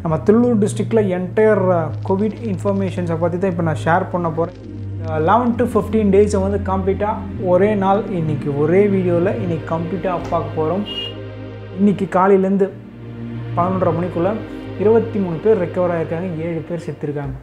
நம்ம திருவள்ளூர் டிஸ்ட்ரிக்டில் entire Covid இன்ஃபர்மேஷன்ஸை பற்றி தான் இப்போ நான் ஷேர் பண்ண போகிறேன் லெவன் டு ஃபிஃப்டீன் டேஸை வந்து கம்ப்ளீட்டாக ஒரே நாள் இன்றைக்கி ஒரே வீடியோவில் இன்றைக்கி கம்ப்ளீட்டாக பார்க்க போகிறோம் இன்றைக்கி காலையிலேருந்து பதினொன்றரை மணிக்குள்ளே இருபத்தி மூணு பேர் ரெக்கவர் ஆகிருக்காங்க ஏழு பேர் செத்துருக்காங்க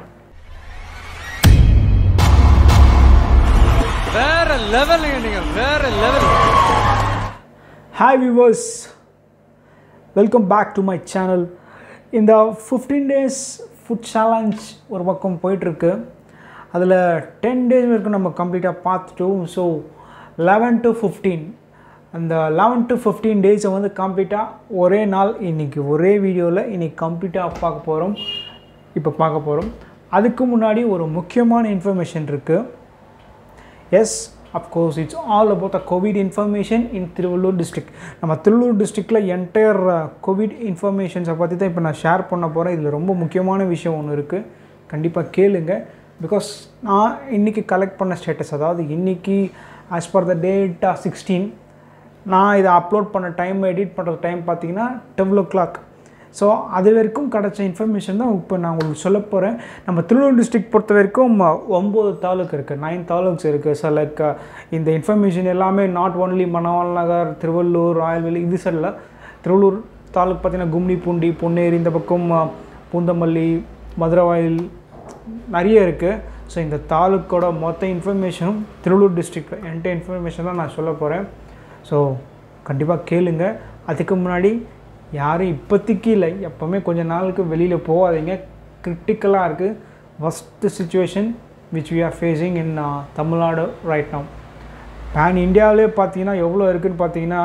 வேற லெவலுங்க நீங்க வேற level hi viewers welcome back to my channel இந்த ஃபிஃப்டீன் டேஸ் ஃபுட் சேலஞ்ச் ஒரு பக்கம் போயிட்டுருக்கு அதில் டென் டேஸ் வரைக்கும் நம்ம கம்ப்ளீட்டாக பார்த்துட்டோம் ஸோ லெவன் டு ஃபிஃப்டீன் அந்த லெவன் டு ஃபிஃப்டீன் டேஸை வந்து கம்ப்ளீட்டாக ஒரே நாள் இன்றைக்கி ஒரே வீடியோவில் இன்றைக்கி கம்ப்ளீட்டாக பார்க்க போகிறோம் இப்போ பார்க்க போகிறோம் அதுக்கு முன்னாடி ஒரு முக்கியமான இன்ஃபர்மேஷன் இருக்குது yes of course it's all about the covid information in Tiruvallur district நம்ம திருவள்ளூர் டிஸ்ட்ரிக்டில் என்டையர் கோவிட் இன்ஃபர்மேஷன்ஸை பற்றி தான் இப்போ நான் ஷேர் பண்ண போகிறேன் இதில் ரொம்ப முக்கியமான விஷயம் ஒன்று இருக்குது கண்டிப்பாக கேளுங்க பிகாஸ் நான் இன்றைக்கி கலெக்ட் பண்ண ஸ்டேட்டஸ் அதாவது இன்றைக்கி as per the date sixteen நான் இதை அப்லோட் பண்ண டைம் எடிட் பண்ணுற டைம் பார்த்தீங்கன்னா டுவெல் ஓ கிளாக் ஸோ அது வரைக்கும் கிடச்ச இன்ஃபர்மேஷன் தான் இப்போ நான் உங்களுக்கு சொல்ல போகிறேன் நம்ம திருவள்ளூர் டிஸ்ட்ரிக்ட் பொறுத்த வரைக்கும் ஒம்பது தாலுக்கு இருக்குது நைன் தாலுக்ஸ் இருக்குது ஸோ லைக் இந்த இன்ஃபர்மேஷன் எல்லாமே நாட் ஓன்லி மணவாள் நகர் திருவள்ளூர் ராயல்வேலி இது சரியில் திருவள்ளூர் தாலுக்கு பார்த்திங்கன்னா கும்னி பூண்டி பொன்னேரி இந்த பக்கம் பூந்தமல்லி மதுரவாயில் நிறைய இருக்குது ஸோ இந்த தாலுக்கோட மொத்த இன்ஃபர்மேஷனும் திருவள்ளூர் டிஸ்ட்ரிக்ட் என்கிட்ட இன்ஃபர்மேஷன் தான் நான் சொல்ல போகிறேன் ஸோ கண்டிப்பாக கேளுங்க அதுக்கு முன்னாடி யாரும் இப்போதைக்கு இல்லை எப்போவுமே கொஞ்ச நாளுக்கு வெளியில் போகாதீங்க கிரிட்டிக்கலாக இருக்குது first situation which we are facing in Tamil Nadu right now pan இந்தியாவிலே பார்த்தீங்கன்னா எவ்வளோ இருக்குதுன்னு பார்த்தீங்கன்னா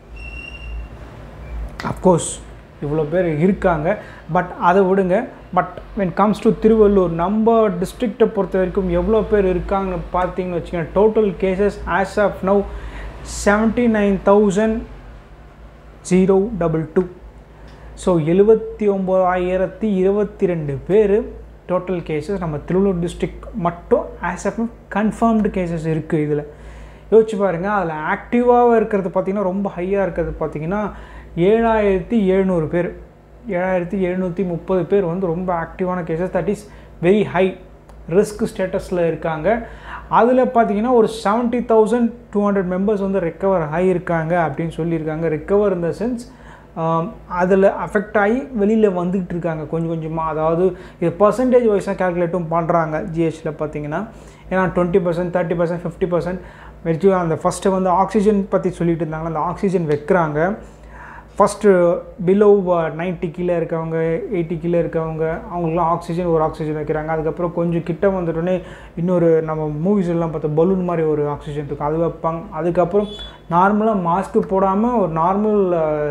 அஃப்கோர்ஸ் இவ்வளோ பேர் இருக்காங்க பட் அதை விடுங்க but when comes to Tiruvallur நம்ம டிஸ்ட்ரிக்டை பொறுத்த வரைக்கும் எவ்வளோ பேர் இருக்காங்கன்னு பார்த்தீங்கன்னு வச்சுக்கோங்க total cases as of now seventy nine thousand zero double two so எழுபத்தி ஒம்பதாயிரத்தி இருபத்தி ரெண்டு பேர் டோட்டல் கேசஸ் நம்ம திருவள்ளூர் டிஸ்ட்ரிக்ட் மட்டும் ஆஸ் ஆஃப் கன்ஃபார்ம்டு கேசஸ் இருக்குது இதில் யோசிச்சு பாருங்கள் அதில் ஆக்டிவாக இருக்கிறது பார்த்திங்கன்னா ரொம்ப ஹையாக இருக்கிறது பார்த்திங்கன்னா ஏழாயிரத்தி எழுநூறு பேர் ஏழாயிரத்தி எழுநூற்றி முப்பது பேர் வந்து ரொம்ப ஆக்டிவான cases that is very high risk ஸ்டேட்டஸில் இருக்காங்க அதில் பார்த்தீங்கன்னா ஒரு seventy thousand two hundred members வந்து ரெக்கவர் ஆகியிருக்காங்க அப்படின்னு சொல்லியிருக்காங்க ரெக்கவர் இந்த சென்ஸ் அதில் அஃபெக்ட் ஆகி வெளியில் வந்துக்கிட்டு இருக்காங்க கொஞ்சம் கொஞ்சமாக அதாவது இது பர்சன்டேஜ் வைஸாக கேல்குலேட்டும் பண்ணுறாங்க ஜிஹெச்சில் பார்த்தீங்கன்னா ஏன்னா twenty percent thirty percent fifty percent வச்சு அந்த ஃபஸ்ட்டு வந்து ஆக்சிஜன் பற்றி சொல்லிட்டு இருந்தாங்க அந்த ஆக்சிஜன் வைக்கிறாங்க ஃபஸ்ட்டு பிலோ நைன்ட்டி கீழே இருக்கவங்க எயிட்டி கீழே இருக்கவங்க அவங்களுக்குலாம் ஆக்சிஜன் ஒரு ஆக்சிஜன் வைக்கிறாங்க அதுக்கப்புறம் கொஞ்சம் கிட்ட வந்துட்டோன்னே இன்னொரு நம்ம மூவிஸ் எல்லாம் பார்த்தா பலூன் மாதிரி ஒரு ஆக்சிஜன் இருக்கும் அது வைப்பாங்க அதுக்கப்புறம் நார்மலாக மாஸ்க்கு போடாமல் ஒரு நார்மல்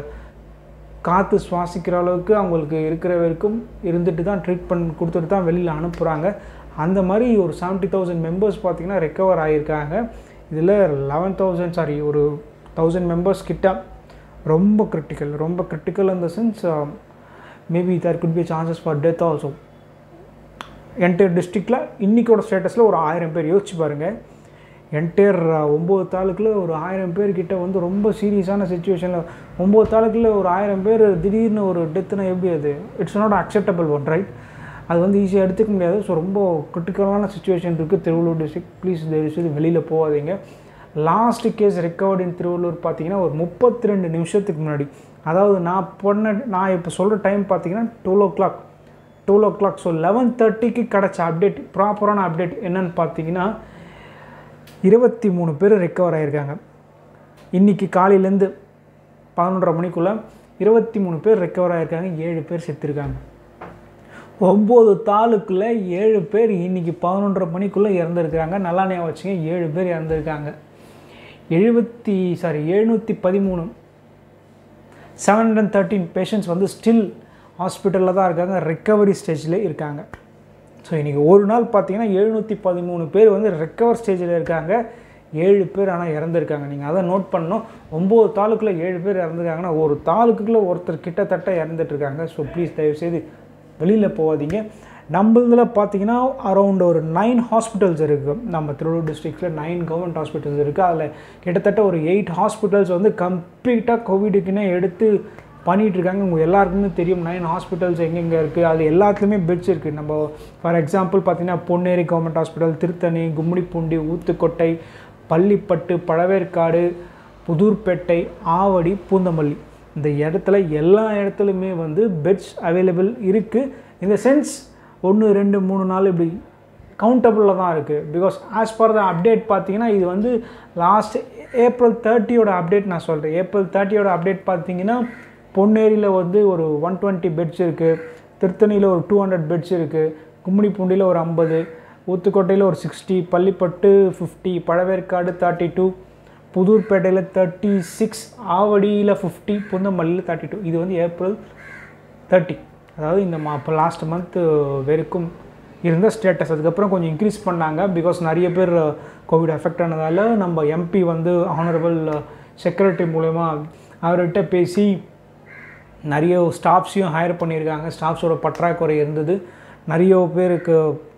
காற்று சுவாசிக்கிற அளவுக்கு அவங்களுக்கு இருக்கிற வரைக்கும் இருந்துட்டு தான் ட்ரீட்மெண்ட் கொடுத்துட்டு தான் வெளியில் அனுப்புகிறாங்க அந்த மாதிரி ஒரு செவன்ட்டி தௌசண்ட் மெம்பர்ஸ் பார்த்திங்கன்னா ரெக்கவர் ஆகியிருக்காங்க இதில் லெவன் தௌசண்ட் சாரி ஒரு தௌசண்ட் மெம்பர்ஸ் கிட்ட ரொம்ப கிரிட்டிக்கல் ரொம்ப கிரிட்டிக்கல் இந்த sense maybe there could be chances for death also entire டிஸ்ட்ரிக்டில் இன்றைக்கோட ஸ்டேட்டஸில் ஒரு ஆயிரம் பேர் யோசிச்சு பாருங்கள் என்டையர் ஒம்பது தாலுக்கில் ஒரு ஆயிரம் பேர்கிட்ட வந்து ரொம்ப சீரியஸான சுச்சுவேஷனில் ஒம்பது தாலுக்கில் ஒரு ஆயிரம் பேர் திடீர்னு ஒரு டெத்துனா எப்படி அது it's not acceptable one right அது வந்து ஈஸியாக எடுத்துக்க முடியாது ஸோ ரொம்ப கிரிட்டிக்கலான சுச்சுவேஷன் இருக்குது திருவள்ளூர் டிஸ்ட்ரிக்ட் ப்ளீஸ் தயவுசெய்து வெளியில் போகாதீங்க last case recovered in Tiruvallur பார்த்தீங்கன்னா ஒரு முப்பத்தி ரெண்டு நிமிஷத்துக்கு முன்னாடி அதாவது நான் பண்ண நான் இப்போ சொல்கிற டைம் பார்த்தீங்கன்னா twelve o'clock twelve o'clock so eleven தேர்ட்டிக்கு கிடச்ச அப்டேட் ப்ராப்பரான அப்டேட் என்னென்னு பார்த்தீங்கன்னா இருபத்தி மூணு பேர் ரெக்கவர் ஆகியிருக்காங்க இன்றைக்கி காலையிலேருந்து பதினொன்றரை மணிக்குள்ளே இருபத்தி மூணு பேர் ரெக்கவர் ஆகியிருக்காங்க ஏழு பேர் செத்துருக்காங்க ஒம்பது தாலுக்கில் ஏழு பேர் இன்றைக்கி பதினொன்றரை மணிக்குள்ளே இறந்துருக்காங்க நல்லா ஞாபகம் வச்சுங்க ஏழு பேர் இறந்துருக்காங்க எழுபத்தி சாரி எழுநூற்றி பதிமூணு செவன் ஹண்ட்ரட் தேர்ட்டின் பேஷண்ட்ஸ் வந்து ஸ்டில் ஹாஸ்பிட்டலில் தான் இருக்காங்க ரெக்கவரி ஸ்டேஜில் இருக்காங்க ஸோ இன்றைக்கி ஒரு நாள் பார்த்தீங்கன்னா எழுநூற்றி பதிமூணு பேர் வந்து ரெக்கவர் ஸ்டேஜில் இருக்காங்க ஏழு பேர் ஆனால் இறந்துருக்காங்க நீங்கள் அதை நோட் பண்ணணும் ஒம்பது தாலுக்கில் ஏழு பேர் இறந்துருக்காங்கன்னா ஒரு தாலுக்குள்ளே ஒருத்தர் கிட்டத்தட்ட இறந்துட்டுருக்காங்க ஸோ ப்ளீஸ் தயவுசெய்து வெளியில் போகாதீங்க நம்மளதில் பார்த்தீங்கன்னா அரௌண்ட் ஒரு நைன் ஹாஸ்பிட்டல்ஸ் இருக்குது நம்ம திருவள்ளூர் டிஸ்ட்ரிக்டில் நைன் கவர்மெண்ட் ஹாஸ்பிட்டல்ஸ் இருக்குது அதில் கிட்டத்தட்ட ஒரு எயிட் ஹாஸ்பிட்டல்ஸ் வந்து கம்ப்ளீட்டாக கோவிடுக்குன்னே எடுத்து பண்ணிகிட்டு இருக்காங்க உங்கள் எல்லாருக்குமே தெரியும் நைன் ஹாஸ்பிட்டல்ஸ் எங்கெங்கே இருக்குது அது எல்லாத்துலேயுமே பெட்ஸ் இருக்குது நம்ம ஃபார் எக்ஸாம்பிள் பார்த்தீங்கன்னா பொன்னேரி கவர்மெண்ட் ஹாஸ்பிட்டல் திருத்தணி கும்மிடிப்பூண்டி ஊத்துக்கோட்டை பள்ளிப்பட்டு பழவேற்காடு புதூர்பேட்டை ஆவடி பூந்தமல்லி இந்த இடத்துல எல்லா இடத்துலையுமே வந்து பெட்ஸ் அவைலபிள் இருக்குது இந்த சென்ஸ் ஒன்று ரெண்டு மூணு நாள் இப்படி கவுண்டபுளில் தான் இருக்குது because as per the update பார்த்தீங்கன்னா இது வந்து லாஸ்ட் ஏப்ரல் தேர்ட்டியோட அப்டேட் நான் சொல்கிறேன் ஏப்ரல் தேர்ட்டியோட அப்டேட் பார்த்தீங்கன்னா பொன்னேரியில் வந்து ஒரு ஒன் டுவெண்ட்டி பெட்ஸ் இருக்குது திருத்தணியில் ஒரு டூ ஹண்ட்ரட் பெட்ஸ் இருக்குது கும்மிடிப்பூண்டியில் ஒரு ஐம்பது ஊத்துக்கோட்டையில் ஒரு sixty Pallipattu fifty Pazhaverkadu thirty two புதூர்பேட்டையில் தேர்ட்டி சிக்ஸ் ஆவடியில் ஃபிஃப்டி புந்தமல்லியில் தேர்ட்டி டூ இது வந்து ஏப்ரல் தேர்ட்டி அதாவது இந்த மா இப்போ லாஸ்ட் மந்த்து வரைக்கும் இருந்த ஸ்டேட்டஸ் அதுக்கப்புறம் கொஞ்சம் இன்க்ரீஸ் பண்ணாங்க பிகாஸ் நிறைய பேர் கோவிட் எஃபெக்ட் ஆனதால் நம்ம எம்பி வந்து ஆனரபிள் செக்ரட்டரி மூலயமா அவர்கிட்ட பேசி நிறைய ஸ்டாஃப்ஸையும் ஹையர் பண்ணியிருக்காங்க ஸ்டாஃப்ஸோட பற்றாக்குறை இருந்தது நிறைய பேருக்கு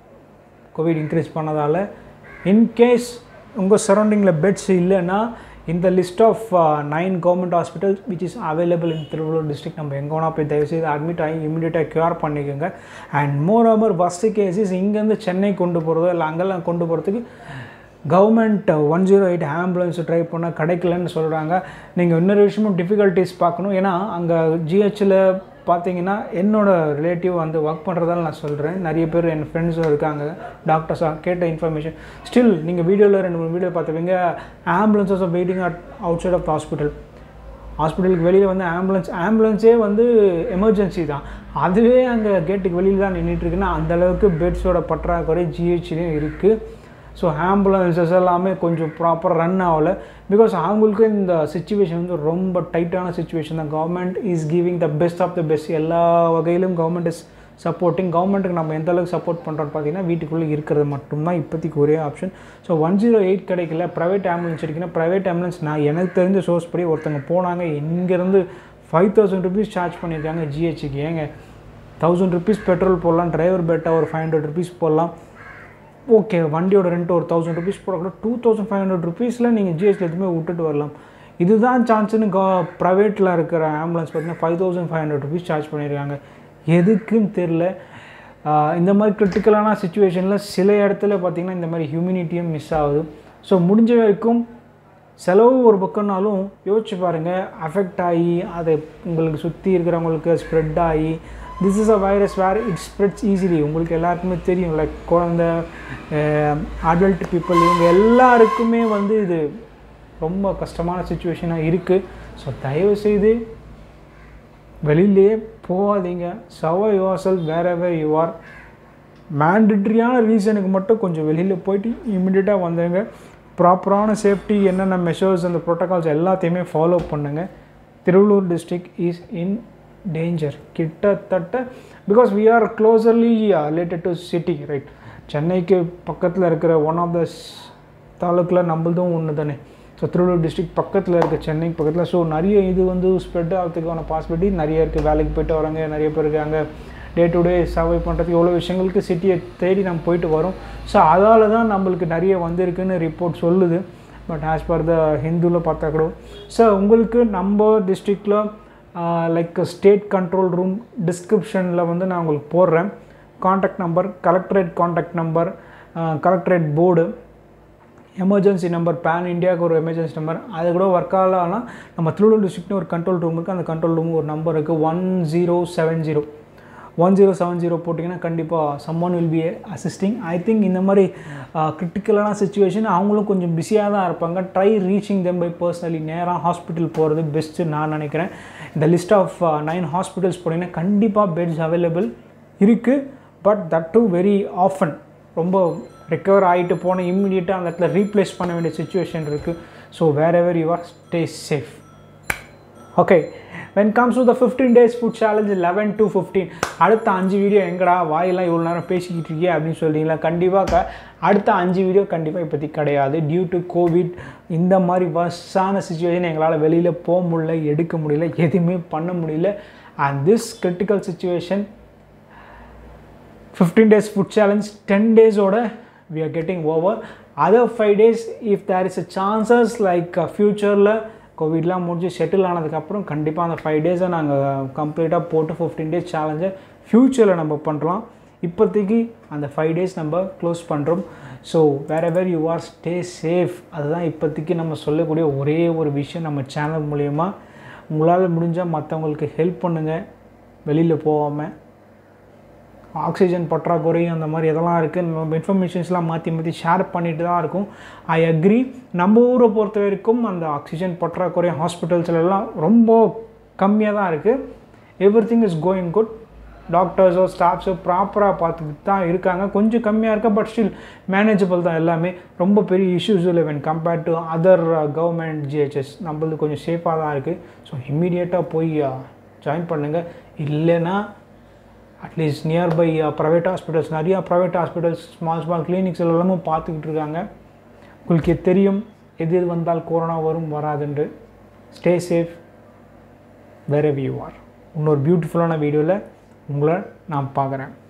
கோவிட் இன்க்ரீஸ் பண்ணதால் இன்கேஸ் உங்கள் சரௌண்டிங்கில் பெட்ஸ் இல்லைன்னா இந்த list of nine government hospitals which is available in Tiruvallur district நம்ம எங்கே வேணால் போய் தயவுசெய்து அட்மிட் ஆகி இமீடியட்டாக க்யூர் பண்ணிக்கோங்க and more over first cases இங்கேருந்து சென்னை கொண்டு போகிறதோ இல்லை அங்கெல்லாம் கொண்டு போகிறதுக்கு government one zero eight ambulance try பண்ணால் கிடைக்கலன்னு சொல்கிறாங்க நீங்கள் இன்னொரு விஷயமும் டிஃபிகல்ட்டிஸ் பார்க்கணும் ஏன்னா அங்கே ஜிஹெச்சில் பார்த்தீங்கன்னா என்னோட ரிலேட்டிவ் வந்து ஒர்க் பண்ணுறதால நான் சொல்கிறேன் நிறைய பேர் என் ஃப்ரெண்ட்ஸும் இருக்காங்க டாக்டர்ஸாக கேட்ட இன்ஃபர்மேஷன் ஸ்டில் நீங்கள் வீடியோவில் ரெண்டு மூணு வீடியோ பார்த்துப்பீங்க ambulances of waiting at outside of hospital ஹாஸ்பிட்டலுக்கு வெளியில் வந்து ஆம்புலன்ஸ் ஆம்புலன்ஸே வந்து எமர்ஜென்சி தான் அதுவே அங்கே கேட்டுக்கு வெளியில் தான் நின்றுட்டுருக்குன்னா அந்தளவுக்கு பெட்ஸோட பற்றாக்குறை ஜிஹெச்லேயும் இருக்குது ஸோ ஆம்புலன்ஸஸ் எல்லாமே கொஞ்சம் ப்ராப்பர் ரன் ஆகலை பிகாஸ் அவங்களுக்கு இந்த சுச்சுவேஷன் வந்து ரொம்ப டைட்டான சுச்சுவேஷன் தான் government is giving the best of the best எல்லா வகையிலும் கவர்மெண்ட் இஸ் சப்போர்ட்டிங் கவர்மெண்ட்டுக்கு நம்ம எந்த அளவுக்கு சப்போர்ட் பண்ணுறோன்னு பார்த்தீங்கன்னா வீட்டுக்குள்ளே இருக்கிறது மட்டும்தான் இப்போதைக்கு ஒரே option so one zero eight கிடைக்கல ப்ரைவேட் ஆம்புலன்ஸ் இருக்குன்னா ப்ரைவேட் ஆம்புலன்ஸ் நான் எனக்கு தெரிஞ்ச சோர்ஸ் படி ஒருத்தங்க போனாங்க இங்கேருந்து ஃபைவ் தௌசண்ட் ருபீஸ் சார்ஜ் பண்ணியிருக்காங்க ஜிஹெச்சுக்கு ஏங்க தௌசண்ட் ருபீஸ் பெட்ரோல் போடலாம் டிரைவர் பேட்டா ஒரு ஃபைவ் ஹண்ட்ரட் ருபீஸ் போடலாம் ஓகே வண்டியோட ரெண்ட் ஒரு தௌசண்ட் ருபீஸ் போட கூட டூ தௌசண்ட் ஃபைவ் ஹண்ட்ரட் ருபீஸில் நீங்கள் ஜிஎஸ்டி எதுவுமே விட்டுட்டு வரலாம் இதுதான் சான்ஸ்னு கா ப்ரைவேட்டில் இருக்கிற ஆம்புலன்ஸ் பார்த்தீங்கன்னா five thousand five hundred rupees charge பண்ணியிருக்காங்க எதுக்குன்னு தெரில இந்த மாதிரி கிரிட்டிக்கலான சுச்சுவேஷனில் சில இடத்துல பார்த்திங்கன்னா இந்த மாதிரி ஹியூமினிட்டியும் மிஸ் ஆகுது ஸோ முடிஞ்ச வரைக்கும் செலவு ஒரு பக்கம்னாலும் யோசிச்சு பாருங்கள் அஃபெக்ட் ஆகி அதை உங்களுக்கு சுற்றி இருக்கிறவங்களுக்கு ஸ்ப்ரெட் ஆகி this is a virus where it spreads easily உங்களுக்கு எல்லாருக்குமே தெரியும் லைக் குழந்த அடல்ட் பீப்புள் இவங்க எல்லாருக்குமே வந்து இது ரொம்ப கஷ்டமான சுச்சுவேஷனாக இருக்குது ஸோ தயவுசெய்து வெளியிலேயே போகாதீங்க சவ யுவர் வேற வேர் யூ ஆர் மேண்டட்ரியான ரீசனுக்கு மட்டும் கொஞ்சம் வெளியில் போயிட்டு இமிடியட்டாக வந்துடுங்க ப்ராப்பரான சேஃப்டி என்னென்ன மெஷர்ஸ் அந்த ப்ரோட்டோகால்ஸ் எல்லாத்தையுமே ஃபாலோ பண்ணுங்கள் Tiruvallur district is in danger கிட்டத்தட்ட because we are closerly related to city right சென்னைக்கு பக்கத்தில் இருக்கிற ஒன் ஆஃப் த தாலுக்கில் நம்மளதும் ஒன்று தானே ஸோ திருவள்ளூர் டிஸ்ட்ரிக்ட் பக்கத்தில் இருக்க சென்னைக்கு பக்கத்தில் ஸோ நிறைய இது வந்து ஸ்ப்ரெட் ஆகிறதுக்கான பாசிபிலிட்டி நிறைய இருக்குது வேலைக்கு போயிட்டு வராங்க நிறைய பேர் இருக்காங்க டே டு டே சர்வை பண்ணுறதுக்கு எவ்வளோ விஷயங்களுக்கு சிட்டியை தேடி நம்ம போயிட்டு வரோம் ஸோ அதால் தான் நம்மளுக்கு நிறைய வந்திருக்குன்னு ரிப்போர்ட் சொல்லுது பட் ஆஸ் பர் த ஹிந்துவில் பார்த்தா கூட ஸோ உங்களுக்கு நம்ம டிஸ்ட்ரிக்டில் லைக் ஸ்டேட் கண்ட்ரோல் ரூம் டிஸ்கிரிப்ஷனில் வந்து நான் உங்களுக்கு போடுறேன் contact number collectorate contact number collectorate board emergency number pan இந்தியாவுக்கு ஒரு எமர்ஜென்சி நம்பர் அது கூட ஒர்க் ஆகலாம் நம்ம திருவள்ளூர் டிஸ்ட்ரிக்ட்னு ஒரு கண்ட்ரோல் ரூம் இருக்குது அந்த கண்ட்ரோல் ரூம் ஒரு நம்பர் இருக்குது one zero seven zero one zero seven zero போட்டிங்கன்னா கண்டிப்பாக someone will be assisting I think இந்த மாதிரி கிரிட்டிக்கலான சுச்சுவேஷன் அவங்களும் கொஞ்சம் பிஸியாக தான் இருப்பாங்க try reaching them by personally நேராக ஹாஸ்பிட்டல் போகிறது பெஸ்ட்டு நான் நினைக்கிறேன் இந்த லிஸ்ட் ஆஃப் நைன் ஹாஸ்பிட்டல்ஸ் போட்டிங்கன்னா கண்டிப்பாக பெட்ஸ் அவைலபிள் இருக்குது but that to very often ரொம்ப ரெக்கவர் ஆகிட்டு போன இம்மிடியட்டாக அந்த இடத்துல ரீப்ளேஸ் பண்ண வேண்டிய சுச்சுவேஷன் இருக்குது so wherever you are stay safe okay when comes to the fifteen days food challenge eleven to fifteen அடுத்த அஞ்சு வீடியோ எங்கடா வாயெல்லாம் இவ்வளோ நேரம் பேசிக்கிட்டு இருக்கே அப்படின்னு சொல்கிறீங்களா கண்டிப்பாக அடுத்த அஞ்சு வீடியோ கண்டிப்பாக இப்போதைக்கு கிடையாது டியூ டு கோவிட் இந்த மாதிரி வர்ஸான சுச்சுவேஷன் எங்களால் வெளியில் போக முடியல எடுக்க முடியல எதுவுமே பண்ண முடியல and this critical situation fifteen days food challenge ten டேஸோட we are getting over other five days if there is a chances like ஃப்யூச்சரில் கோவிட்லாம் முடிஞ்சு செட்டில் ஆனதுக்கப்புறம் கண்டிப்பாக அந்த ஃபைவ் டேஸை நாங்கள் கம்ப்ளீட்டாக போட்டு ஃபிஃப்டீன் டேஸ் சேலஞ்சை ஃப்யூச்சரில் நம்ம பண்ணுறோம் இப்போதைக்கு அந்த ஃபைவ் டேஸ் நம்ம க்ளோஸ் பண்ணுறோம் so wherever you are stay safe அதுதான் இப்போதைக்கு நம்ம சொல்லக்கூடிய ஒரே ஒரு விஷயம் நம்ம சேனல் மூலயமா உங்களால் முடிஞ்சால் மற்றவங்களுக்கு ஹெல்ப் பண்ணுங்கள் வெளியில் போகாமல் ஆக்சிஜன் பற்றாக்குறை அந்த மாதிரி எதெல்லாம் இருக்குது நம்ம இன்ஃபர்மேஷன்ஸ்லாம் மாற்றி மாற்றி ஷேர் பண்ணிட்டு தான் இருக்கும் ஐ அக்ரி நம்ம ஊரை பொறுத்த வரைக்கும் அந்த ஆக்சிஜன் பற்றாக்குறை ஹாஸ்பிட்டல்ஸ்லாம் ரொம்ப கம்மியாக தான் இருக்குது everything is going good டாக்டர்ஸோ ஸ்டாஃப்ஸோ ப்ராப்பராக பார்த்துக்கிட்டு தான் இருக்காங்க கொஞ்சம் கம்மியாக இருக்கா பட் ஸ்டில் மேனேஜபிள் தான் எல்லாமே ரொம்ப பெரிய இஷ்யூஸ் இல்லை when compared to other government GHs நம்மளது கொஞ்சம் சேஃபாக தான் இருக்குது ஸோ இம்மீடியட்டாக போய் ஜாயின் பண்ணுங்கள் இல்லைன்னா அட்லீஸ்ட் நியர்பை ப்ரைவேட் ஹாஸ்பிட்டல்ஸ் நிறையா private hospitals small small clinics எல்லாமே பார்த்துக்கிட்டு இருக்காங்க உங்களுக்கு தெரியும் எது எது வந்தால் கொரோனா வரும் வராதுன்று stay safe where you are இன்னொரு பியூட்டிஃபுல்லான வீடியோவில் உங்களை நான் பார்க்குறேன்